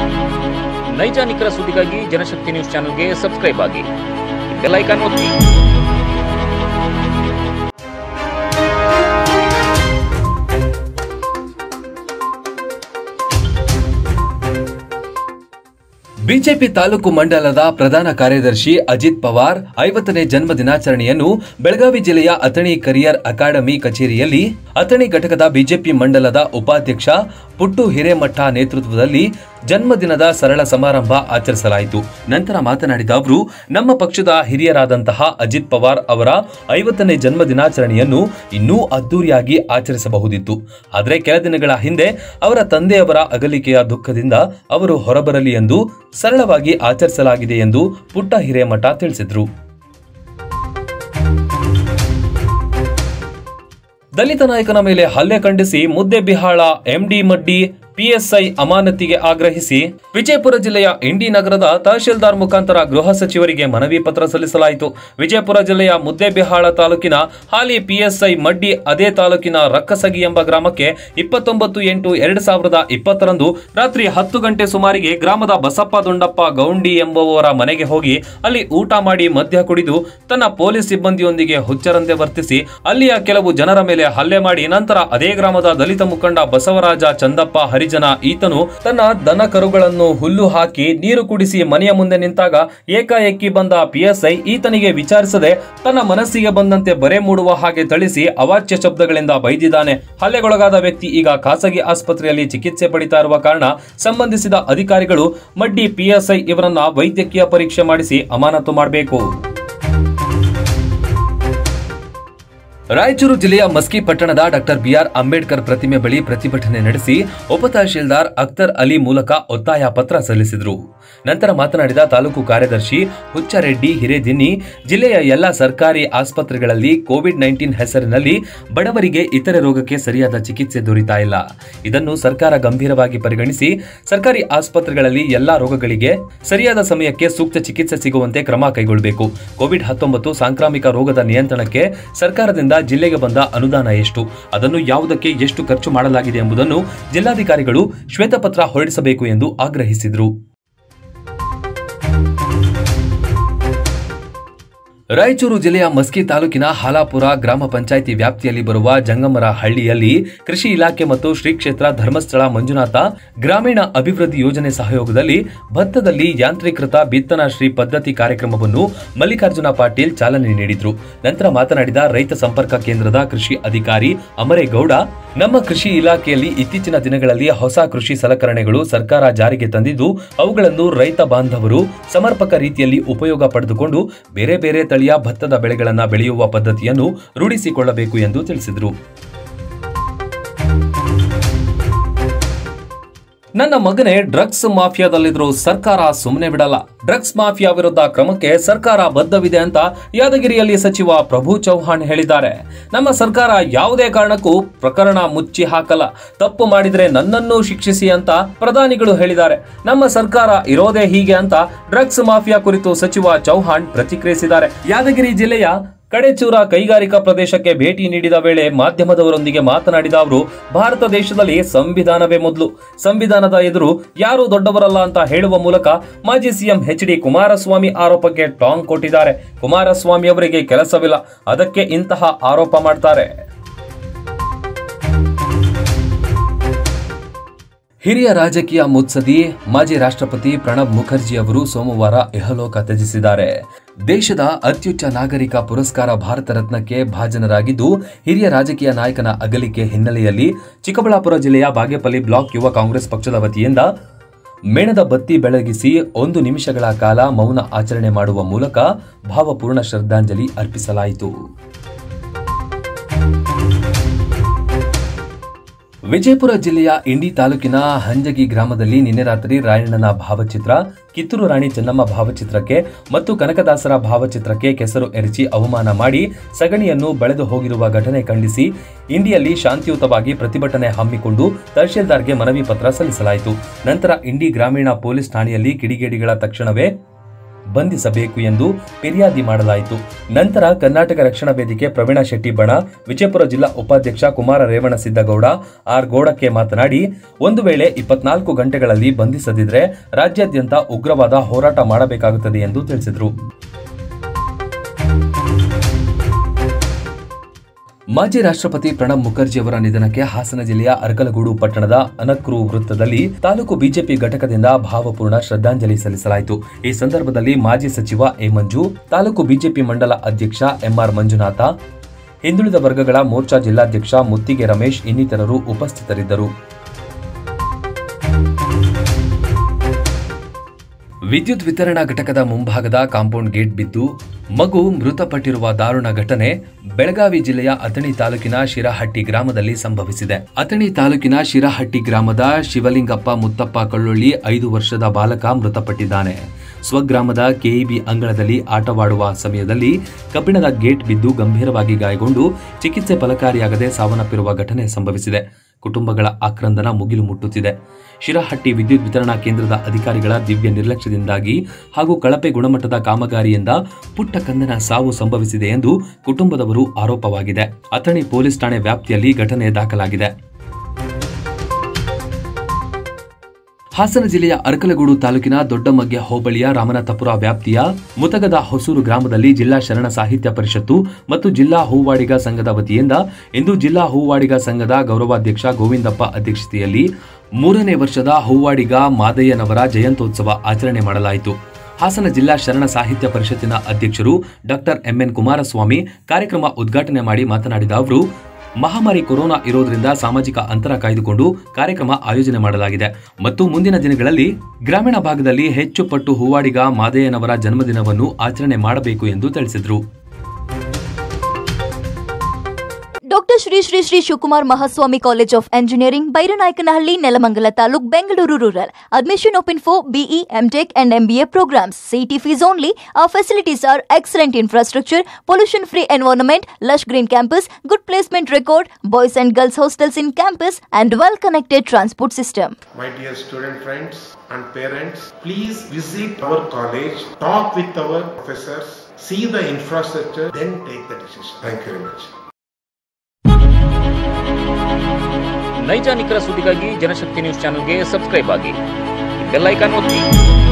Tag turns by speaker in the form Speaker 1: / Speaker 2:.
Speaker 1: ನೈಜ ನಿಖರ ಸುದ್ದಿಗಾಗಿ ಜನಶಕ್ತಿ ನ್ಯೂಸ್ ಚಾನೆಲ್ಗೆ ಸಬ್ಸ್ಕ್ರೈಬ್ ಆಗಿ ಬೆಲ್ ಐಕಾನ್ ಒತ್ತಿ
Speaker 2: ಬಿಜೆಪಿ ತಾಲೂಕು ಮಂಡಲದ ಪ್ರಧಾನ ಕಾರ್ಯದರ್ಶಿ ಅಜಿತ್ ಪವಾರ್ ಐವತ್ತನೇ ಜನ್ಮ ದಿನಾಚರಣೆಯನ್ನು ಬೆಳಗಾವಿ ಜಿಲ್ಲೆಯ ಅಥಣಿ ಕರಿಯರ್ ಅಕಾಡೆಮಿ ಕಚೇರಿಯಲ್ಲಿ ಅಥಣಿ ಘಟಕದ ಬಿಜೆಪಿ ಮಂಡಲದ ಉಪಾಧ್ಯಕ್ಷ ಪುಟ್ಟು ಹಿರೇಮಠ ನೇತೃತ್ವದಲ್ಲಿ ಜನ್ಮದಿನದ ಸರಳ ಸಮಾರಂಭ ಆಚರಿಸಲಾಯಿತು ನಂತರ ಮಾತನಾಡಿದ ಅವರು ನಮ್ಮ ಪಕ್ಷದ ಹಿರಿಯರಾದಂತಹ ಅಜಿತ್ ಪವಾರ್ ಅವರ ಐವತ್ತನೇ ಜನ್ಮ ದಿನಾಚರಣೆಯನ್ನು ಇನ್ನೂ ಅದ್ದೂರಿಯಾಗಿ ಆಚರಿಸಬಹುದಿತ್ತು ಆದರೆ ಕೆಲ ದಿನಗಳ ಹಿಂದೆ ಅವರ ತಂದೆಯವರ ಅಗಲಿಕೆಯ ದುಃಖದಿಂದ ಅವರು ಹೊರಬರಲಿ ಎಂದು ಸರಳವಾಗಿ ಆಚರಿಸಲಾಗಿದೆ ಎಂದು ಪುಟ್ಟ ಹಿರೇಮಠ ತಿಳಿಸಿದರು ದಲಿತ ನಾಯಕನ ಮೇಲೆ ಹಲ್ಲೆ ಖಂಡಿಸಿ ಮುದ್ದೆಬಿಹಾಳ ಎಂಡಿ ಮಡ್ಡಿ ಪಿಎಸ್ಐ ಅಮಾನತಿಗೆ ಆಗ್ರಹಿಸಿ ವಿಜಯಪುರ ಜಿಲ್ಲೆಯ ಇಂಡಿ ನಗರದ ತಹಶೀಲ್ದಾರ್ ಮುಖಾಂತರ ಗೃಹ ಸಚಿವರಿಗೆ ಮನವಿ ಪತ್ರ ಸಲ್ಲಿಸಲಾಯಿತು ವಿಜಯಪುರ ಜಿಲ್ಲೆಯ ಮುದ್ದೆಬಿಹಾಳ ತಾಲೂಕಿನ ಹಾಲಿ ಪಿಎಸ್ಐ ಮಡ್ಡಿ ಅದೇ ತಾಲೂಕಿನ ರಕ್ಕಸಗಿ ಎಂಬ ಗ್ರಾಮಕ್ಕೆ ಇಪ್ಪತ್ತೊಂಬತ್ತು ಎಂಟು ಎರಡು ಸಾವಿರದ ಇಪ್ಪತ್ತರಂದು ರಾತ್ರಿ ಹತ್ತು ಗಂಟೆ ಸುಮಾರಿಗೆ ಗ್ರಾಮದ ಬಸಪ್ಪ ದುಂಡಪ್ಪ ಗೌಂಡಿ ಎಂಬುವವರ ಮನೆಗೆ ಹೋಗಿ ಅಲ್ಲಿ ಊಟ ಮಾಡಿ ಮದ್ಯ ಕುಡಿದು ತನ್ನ ಪೊಲೀಸ್ ಸಿಬ್ಬಂದಿಯೊಂದಿಗೆ ಹುಚ್ಚರಂತೆ ವರ್ತಿಸಿ ಅಲ್ಲಿಯ ಕೆಲವು ಜನರ ಮೇಲೆ ಹಲ್ಲೆ ಮಾಡಿ ನಂತರ ಅದೇ ಗ್ರಾಮದ ದಲಿತ ಮುಖಂಡ ಬಸವರಾಜ ಚಂದಪ್ಪ ಹರಿಜನ ಈತನು ತನ್ನ ದನ ಕರುಗಳನ್ನು ಹುಲ್ಲು ಹಾಕಿ ನೀರು ಕುಡಿಸಿ ಮನೆಯ ಮುಂದೆ ನಿಂತಾಗ ಏಕಾಏಕಿ ಬಂದ ಪಿಎಸ್ಐ ಈತನಿಗೆ ವಿಚಾರಿಸದೆ ತನ್ನ ಮನಸ್ಸಿಗೆ ಬಂದಂತೆ ಬರೆ ಮೂಡುವ ಹಾಗೆ ಥಳಿಸಿ ಅವಾಚ್ಯ ಶಬ್ದಗಳಿಂದ ಬೈದಿದ್ದಾನೆ ಹಲ್ಲೆಗೊಳಗಾದ ವ್ಯಕ್ತಿ ಈಗ ಖಾಸಗಿ ಆಸ್ಪತ್ರೆಯಲ್ಲಿ ಚಿಕಿತ್ಸೆ ಪಡಿತಾ ಇರುವ ಕಾರಣ ಸಂಬಂಧಿಸಿದ ಅಧಿಕಾರಿಗಳು ಮಡ್ಡಿ ಪಿಎಸ್ಐ ಇವರನ್ನ ವೈದ್ಯಕೀಯ ಪರೀಕ್ಷೆ ಮಾಡಿಸಿ ಅಮಾನತು ಮಾಡಬೇಕು ರಾಯಚೂರು ಜಿಲ್ಲೆಯ ಮಸ್ಕಿ ಪಟ್ಟಣದ ಡಾಕ್ಟರ್ ಬಿಆರ್ ಅಂಬೇಡ್ಕರ್ ಪ್ರತಿಮೆ ಬಳಿ ಪ್ರತಿಭಟನೆ ನಡೆಸಿ ಉಪ ತಹಶೀಲ್ದಾರ್ ಅಖ್ತರ್ ಅಲಿ ಮೂಲಕ ಒತ್ತಾಯ ಪತ್ರ ಸಲ್ಲಿಸಿದರು ನಂತರ ಮಾತನಾಡಿದ ತಾಲೂಕು ಕಾರ್ಯದರ್ಶಿ ಹುಚ್ಚರೆಡ್ಡಿ ಹಿರೇದಿನ್ನಿ ಜಿಲ್ಲೆಯ ಎಲ್ಲ ಸರ್ಕಾರಿ ಆಸ್ಪತ್ರೆಗಳಲ್ಲಿ ಕೋವಿಡ್ ನೈನ್ಟೀನ್ ಹೆಸರಿನಲ್ಲಿ ಬಡವರಿಗೆ ಇತರೆ ರೋಗಕ್ಕೆ ಸರಿಯಾದ ಚಿಕಿತ್ಸೆ ದೊರೀತಾ ಇಲ್ಲ ಇದನ್ನು ಸರ್ಕಾರ ಗಂಭೀರವಾಗಿ ಪರಿಗಣಿಸಿ ಸರ್ಕಾರಿ ಆಸ್ಪತ್ರೆಗಳಲ್ಲಿ ಎಲ್ಲಾ ರೋಗಗಳಿಗೆ ಸರಿಯಾದ ಸಮಯಕ್ಕೆ ಸೂಕ್ತ ಚಿಕಿತ್ಸೆ ಸಿಗುವಂತೆ ಕ್ರಮ ಕೈಗೊಳ್ಳಬೇಕು ಕೋವಿಡ್ ಹತ್ತೊಂಬತ್ತು ಸಾಂಕ್ರಾಮಿಕ ರೋಗದ ನಿಯಂತ್ರಣಕ್ಕೆ ಸರ್ಕಾರದಿಂದ ಜಿಲ್ಲೆಗೆ ಬಂದ ಅನುದಾನ ಎಷ್ಟು ಅದನ್ನು ಯಾವುದಕ್ಕೆ ಎಷ್ಟು ಖರ್ಚು ಮಾಡಲಾಗಿದೆ ಎಂಬುದನ್ನು ಜಿಲ್ಲಾಧಿಕಾರಿಗಳು ಶ್ವೇತಪತ್ರ ಹೊರಡಿಸಬೇಕು ಎಂದು ಆಗ್ರಹಿಸಿದರು ರಾಯಚೂರು ಜಿಲ್ಲೆಯ ಮಸ್ಕಿ ತಾಲೂಕಿನ ಹಾಲಾಪುರ ಗ್ರಾಮ ಪಂಚಾಯಿತಿ ವ್ಯಾಪ್ತಿಯಲ್ಲಿ ಬರುವ ಜಂಗಮರ ಹಳ್ಳಿಯಲ್ಲಿ ಕೃಷಿ ಇಲಾಖೆ ಮತ್ತು ಶ್ರೀ ಕ್ಷೇತ್ರ ಧರ್ಮಸ್ಥಳ ಮಂಜುನಾಥ ಗ್ರಾಮೀಣ ಅಭಿವೃದ್ಧಿ ಯೋಜನೆ ಸಹಯೋಗದಲ್ಲಿ ಭತ್ತದಲ್ಲಿ ಯಾಂತ್ರೀಕೃತ ಬಿತ್ತನ ಶ್ರೀ ಪದ್ಧತಿ ಕಾರ್ಯಕ್ರಮವನ್ನು ಮಲ್ಲಿಕಾರ್ಜುನ ಪಾಟೀಲ್ ಚಾಲನೆ ನೀಡಿದರು ನಂತರ ಮಾತನಾಡಿದ ರೈತ ಸಂಪರ್ಕ ಕೇಂದ್ರದ ಕೃಷಿ ಅಧಿಕಾರಿ ಅಮರೇಗೌಡ ನಮ್ಮ ಕೃಷಿ ಇಲಾಖೆಯಲ್ಲಿ ಇತ್ತೀಚಿನ ದಿನಗಳಲ್ಲಿ ಹೊಸ ಕೃಷಿ ಸಲಕರಣೆಗಳು ಸರ್ಕಾರ ಜಾರಿಗೆ ತಂದಿದ್ದು ಅವುಗಳನ್ನು ರೈತ ಬಾಂಧವರು ಸಮರ್ಪಕ ರೀತಿಯಲ್ಲಿ ಉಪಯೋಗ ಪಡೆದುಕೊಂಡು ಬೇರೆ ಬೇರೆ ತಳಿಯ ಭತ್ತದ ಬೆಳೆಗಳನ್ನು ಬೆಳೆಯುವ ಪದ್ಧತಿಯನ್ನು ರೂಢಿಸಿಕೊಳ್ಳಬೇಕು ಎಂದು ತಿಳಿಸಿದರು ನನ್ನ ಮಗನೇ ಡ್ರಗ್ಸ್ ಮಾಫಿಯಾದಲ್ಲಿದ್ರು ಸರ್ಕಾರ ಸುಮ್ಮನೆ ಬಿಡಲ್ಲ ಡ್ರಗ್ಸ್ ಮಾಫಿಯಾ ವಿರುದ್ಧ ಕ್ರಮಕ್ಕೆ ಸರ್ಕಾರ ಬದ್ಧವಿದೆ ಅಂತ ಯಾದಗಿರಿಯಲ್ಲಿ ಸಚಿವ ಪ್ರಭು ಚೌಹಾಣ್ ಹೇಳಿದ್ದಾರೆ ನಮ್ಮ ಸರ್ಕಾರ ಯಾವುದೇ ಕಾರಣಕ್ಕೂ ಪ್ರಕರಣ ಮುಚ್ಚಿ ಹಾಕಲ್ಲ ತಪ್ಪು ಮಾಡಿದ್ರೆ ನನ್ನನ್ನು ಶಿಕ್ಷಿಸಿ ಅಂತ ಪ್ರಧಾನಿಗಳು ಹೇಳಿದ್ದಾರೆ ನಮ್ಮ ಸರ್ಕಾರ ಇರೋದೇ ಹೀಗೆ ಅಂತ ಡ್ರಗ್ಸ್ ಮಾಫಿಯಾ ಕುರಿತು ಸಚಿವ ಚೌಹಾಣ್ ಪ್ರತಿಕ್ರಿಯಿಸಿದ್ದಾರೆ ಯಾದಗಿರಿ ಜಿಲ್ಲೆಯ ಕಡೆಚೂರ ಕೈಗಾರಿಕಾ ಪ್ರದೇಶಕ್ಕೆ ಭೇಟಿ ನೀಡಿದ ವೇಳೆ ಮಾಧ್ಯಮದವರೊಂದಿಗೆ ಮಾತನಾಡಿದ ಅವರು ಭಾರತ ದೇಶದಲ್ಲಿ ಸಂವಿಧಾನವೇ ಮೊದಲು ಸಂವಿಧಾನದ ಎದುರು ಯಾರು ದೊಡ್ಡವರಲ್ಲ ಅಂತ ಹೇಳುವ ಮೂಲಕ ಮಾಜಿ ಸಿಎಂ ಎಚ್ ಡಿ ಕುಮಾರಸ್ವಾಮಿ ಆರೋಪಕ್ಕೆ ಟಾಂಗ್ ಕೊಟ್ಟಿದ್ದಾರೆ ಕುಮಾರಸ್ವಾಮಿ ಅವರಿಗೆ ಕೆಲಸವಿಲ್ಲ ಅದಕ್ಕೆ ಇಂತಹ ಆರೋಪ ಮಾಡ್ತಾರೆ ಹಿರಿಯ ರಾಜಕೀಯ ಮುತ್ಸದಿ ಮಾಜಿ ರಾಷ್ಟ್ರಪತಿ ಪ್ರಣಬ್ ಮುಖರ್ಜಿ ಅವರು ಸೋಮವಾರ ಇಹಲೋಕ ತ್ಯಜಿಸಿದ್ದಾರೆ ದೇಶದ ಅತ್ಯುಚ್ಚ ನಾಗರಿಕ ಪುರಸ್ಕಾರ ಭಾರತ ರತ್ನಕ್ಕೆ ಭಾಜನರಾಗಿದ್ದು ಹಿರಿಯ ರಾಜಕೀಯ ನಾಯಕನ ಅಗಲಿಕೆ ಹಿನ್ನೆಲೆಯಲ್ಲಿ ಚಿಕ್ಕಬಳ್ಳಾಪುರ ಜಿಲ್ಲೆಯ ಬಾಗೇಪಲ್ಲಿ ಬ್ಲಾಕ್ ಯುವ ಕಾಂಗ್ರೆಸ್ ಪಕ್ಷದ ವತಿಯಿಂದ ಮೇಣದ ಬತ್ತಿ ಬೆಳಗಿಸಿ ಒಂದು ನಿಮಿಷಗಳ ಕಾಲ ಮೌನ ಆಚರಣೆ ಮಾಡುವ ಮೂಲಕ ಭಾವಪೂರ್ಣ ಶ್ರದ್ಧಾಂಜಲಿ ಅರ್ಪಿಸಲಾಯಿತು ವಿಜಯಪುರ ಜಿಲ್ಲೆಯ ಇಂಡಿ ತಾಲೂಕಿನ ಹಂಜಗಿ ಗ್ರಾಮದಲ್ಲಿ ನಿನ್ನೆ ರಾತ್ರಿ ರಾಯಣ್ಣನ ಭಾವಚಿತ್ರ ಕಿತ್ತೂರು ರಾಣಿ ಚೆನ್ನಮ್ಮ ಭಾವಚಿತ್ರಕ್ಕೆ ಮತ್ತು ಕನಕದಾಸರ ಭಾವಚಿತ್ರಕ್ಕೆ ಕೆಸರು ಎರಚಿ ಅವಮಾನ ಮಾಡಿ ಸಗಣಿಯನ್ನು ಬೆಳೆದು ಹೋಗಿರುವ ಘಟನೆ ಖಂಡಿಸಿ ಇಂಡಿಯಲ್ಲಿ ಶಾಂತಿಯುತವಾಗಿ ಪ್ರತಿಭಟನೆ ಹಮ್ಮಿಕೊಂಡು ತಹಶೀಲ್ದಾರ್ಗೆ ಮನವಿ ಪತ್ರ ಸಲ್ಲಿಸಲಾಯಿತು ನಂತರ ಇಂಡಿ ಗ್ರಾಮೀಣ ಪೊಲೀಸ್ ಠಾಣೆಯಲ್ಲಿ ಕಿಡಿಗೇಡಿಗಳ ತಕ್ಷಣವೇ ಬಂಧಿಸಬೇಕು ಎಂದು ಫಿರ್ಯಾದಿ ಮಾಡಲಾಯಿತು ನಂತರ ಕರ್ನಾಟಕ ರಕ್ಷಣಾ ವೇದಿಕೆ ಪ್ರವೀಣ ಶೆಟ್ಟಿ ಬಣ ವಿಜಯಪುರ ಜಿಲ್ಲಾ ಉಪಾಧ್ಯಕ್ಷ ಕುಮಾರ ರೇವಣ ಸಿದ್ದಗೌಡ ಆರ್ ಗೌಡಕ್ಕೆ ಮಾತನಾಡಿ ಒಂದು ವೇಳೆ ಇಪ್ಪತ್ನಾಲ್ಕು ಗಂಟೆಗಳಲ್ಲಿ ಬಂಧಿಸದಿದ್ರೆ ರಾಜ್ಯಾದ್ಯಂತ ಉಗ್ರವಾದ ಹೋರಾಟ ಮಾಡಬೇಕಾಗುತ್ತದೆ ಎಂದು ತಿಳಿಸಿದರು ಮಾಜಿ ರಾಷ್ಟ್ರಪತಿ ಪ್ರಣಬ್ ಮುಖರ್ಜಿ ಅವರ ನಿಧನಕ್ಕೆ ಹಾಸನ ಜಿಲ್ಲೆಯ ಅರಕಲಗೂಡು ಪಟ್ಟಣದ ಅನಕ್ರು ವೃತ್ತದಲ್ಲಿ ತಾಲೂಕು ಬಿಜೆಪಿ ಘಟಕದಿಂದ ಭಾವಪೂರ್ಣ ಶ್ರದ್ಧಾಂಜಲಿ ಸಲ್ಲಿಸಲಾಯಿತು ಈ ಸಂದರ್ಭದಲ್ಲಿ ಮಾಜಿ ಸಚಿವ ಎ ಮಂಜು ತಾಲೂಕು ಬಿಜೆಪಿ ಮಂಡಲ ಅಧ್ಯಕ್ಷ ಎಂಆರ್ ಮಂಜುನಾಥ ಹಿಂದುಳಿದ ವರ್ಗಗಳ ಮೋರ್ಚಾ ಜಿಲ್ಲಾಧ್ಯಕ್ಷ ಮುತ್ತಿಗೆ ರಮೇಶ್ ಇನ್ನಿತರರು ಉಪಸ್ಥಿತರಿದ್ದರು ವಿದ್ಯುತ್ ವಿತರಣಾ ಘಟಕದ ಮುಂಭಾಗದ ಕಾಂಪೌಂಡ್ ಗೇಟ್ ಬಿದ್ದು ಮಗು ಮೃತಪಟ್ಟಿರುವ ದಾರುಣ ಘಟನೆ ಬೆಳಗಾವಿ ಜಿಲ್ಲೆಯ ಅಥಣಿ ತಾಲೂಕಿನ ಶಿರಹಟ್ಟಿ ಗ್ರಾಮದಲ್ಲಿ ಸಂಭವಿಸಿದೆ ಅಥಣಿ ತಾಲೂಕಿನ ಶಿರಹಟ್ಟಿ ಗ್ರಾಮದ ಶಿವಲಿಂಗಪ್ಪ ಮುತ್ತಪ್ಪ ಕಳ್ಳೊಳ್ಳಿ ಐದು ವರ್ಷದ ಬಾಲಕ ಮೃತಪಟ್ಟಿದ್ದಾನೆ ಸ್ವಗ್ರಾಮದ ಕೆಇಬಿ ಅಂಗಳದಲ್ಲಿ ಆಟವಾಡುವ ಸಮಯದಲ್ಲಿ ಕಬ್ಬಿಣದ ಗೇಟ್ ಬಿದ್ದು ಗಂಭೀರವಾಗಿ ಗಾಯಗೊಂಡು ಚಿಕಿತ್ಸೆ ಫಲಕಾರಿಯಾಗದೆ ಸಾವನ್ನಪ್ಪಿರುವ ಘಟನೆ ಸಂಭವಿಸಿದೆ ಕುಟುಂಬಗಳ ಆಕ್ರಂದನ ಮುಗಿಲು ಮುಟ್ಟುತ್ತಿದೆ ಶಿರಹಟ್ಟಿ ವಿದ್ಯುತ್ ವಿತರಣಾ ಕೇಂದ್ರದ ಅಧಿಕಾರಿಗಳ ದಿವ್ಯ ನಿರ್ಲಕ್ಷ್ಯದಿಂದಾಗಿ ಹಾಗೂ ಕಳಪೆ ಗುಣಮಟ್ಟದ ಕಾಮಗಾರಿಯಿಂದ ಪುಟ್ಟ ಕಂದನ ಸಾವು ಸಂಭವಿಸಿದೆ ಎಂದು ಕುಟುಂಬದವರು ಆರೋಪವಾಗಿದೆ ಅಥಣಿ ಪೊಲೀಸ್ ಠಾಣೆ ವ್ಯಾಪ್ತಿಯಲ್ಲಿ ಘಟನೆ ದಾಖಲಾಗಿದೆ ಹಾಸನ ಜಿಲ್ಲೆಯ ಅರಕಲಗೂಡು ತಾಲೂಕಿನ ದೊಡ್ಡಮಗ್ಗೆ ಹೋಬಳಿಯ ರಾಮನಾಥಪುರ ವ್ಯಾಪ್ತಿಯ ಮುತಗದ ಹೊಸೂರು ಗ್ರಾಮದಲ್ಲಿ ಜಿಲ್ಲಾ ಶರಣ ಸಾಹಿತ್ಯ ಪರಿಷತ್ತು ಮತ್ತು ಜಿಲ್ಲಾ ಹೂವಾಡಿಗ ಸಂಘದ ವತಿಯಿಂದ ಇಂದು ಜಿಲ್ಲಾ ಹೂವಾಡಿಗ ಸಂಘದ ಗೌರವಾಧ್ಯಕ್ಷ ಗೋವಿಂದಪ್ಪ ಅಧ್ಯಕ್ಷತೆಯಲ್ಲಿ ಮೂರನೇ ವರ್ಷದ ಹೂವಾಡಿಗ ಮಾದಯ್ಯನವರ ಜಯಂತ್ಯೋತ್ಸವ ಆಚರಣೆ ಮಾಡಲಾಯಿತು ಹಾಸನ ಜಿಲ್ಲಾ ಶರಣ ಸಾಹಿತ್ಯ ಪರಿಷತ್ತಿನ ಅಧ್ಯಕ್ಷರು ಡಾಕ್ಟರ್ ಎಂಎನ್ ಕುಮಾರಸ್ವಾಮಿ ಕಾರ್ಯಕ್ರಮ ಉದ್ಘಾಟನೆ ಮಾಡಿ ಮಾತನಾಡಿದ ಅವರು ಮಹಾಮಾರಿ ಕೊರೋನಾ ಇರೋದ್ರಿಂದ ಸಾಮಾಜಿಕ ಅಂತರ ಕಾಯ್ದುಕೊಂಡು ಕಾರ್ಯಕ್ರಮ ಆಯೋಜನೆ ಮಾಡಲಾಗಿದೆ ಮತ್ತು ಮುಂದಿನ ದಿನಗಳಲ್ಲಿ ಗ್ರಾಮೀಣ ಭಾಗದಲ್ಲಿ ಹೆಚ್ಚು ಪಟ್ಟು ಹೂವಾಡಿಗ ಮಾದಯ್ಯನವರ ಜನ್ಮದಿನವನ್ನು ಆಚರಣೆ ಮಾಡಬೇಕು ಎಂದು ತಿಳಿಸಿದರು
Speaker 3: doctor Shri Shri Shri Shivakumar Mahaswami college of engineering Byranayakanahalli Nelamangala taluk Bengaluru rural admission open for BE, MTech and MBA programs. CET fees only. Our facilities are excellent infrastructure, pollution-free environment, lush green campus, good placement record, boys and girls hostels in campus, and well-connected transport system.
Speaker 4: My dear student friends and parents, please visit our college, talk with our professors, see the infrastructure, then take the decision. Thank you very much.
Speaker 1: ನೈಜ ನಿಖರ ಸುದ್ದಿಗಾಗಿ Janashakti news ಚಾನೆಲ್ಗೆ subscribe ಆಗಿ bell icon ಒತ್ತಿ